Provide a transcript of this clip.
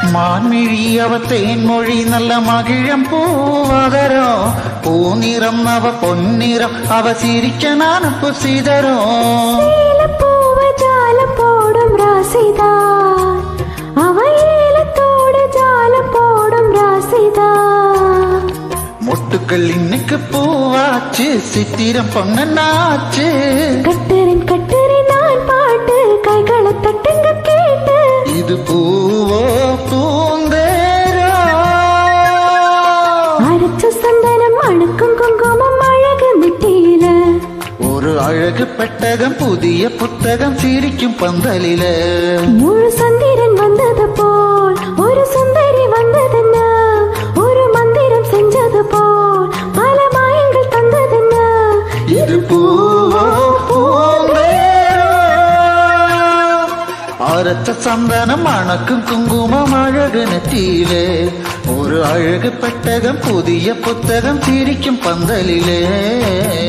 மான்மிழி அவ தேன்மொழி நல்ல மகிழம் பூவதரும் பூநிறம் அவ பொன்னிறம் அவ சிரிக்க நான் புசிதரும் ஏலப்பூவ ஜாலம் போடும் ராசிதான் அவ ஏலத்தோடு ஜாலம் போடும் ராசிதான் மொட்டுக்கள் இன்னைக்கு பூவாச்சு சித்திரம் பொன்னாச்சு கட்டரின் கட்டரின் நான் பாட்டு கைகளை தட்டுங்க கேட்டு இது பூவோ பூந்தேரோ அரைச்ச சந்தனம் அணுக்கும் குங்குமம் அழகு நெத்தியில ஒரு அழகு பெட்டகம் புதிய புத்தகம் சிரிக்கும் பந்தலில முழு சந்திரன் வந்தது போல் ஒரு சுந்தரி வந்ததென்ன ஒரு மந்திரம் செஞ்சது போல் பல மாயங்கள் தந்ததென்ன இது பூவோ பூந்தேரோ அரைச்ச சந்தனம் அணக்கும் குங்குமம் அழகு நெத்தியிலே ஒரு அழகு பெட்டகம் புதிய புத்தகம் சிரிக்கும் பந்தலிலே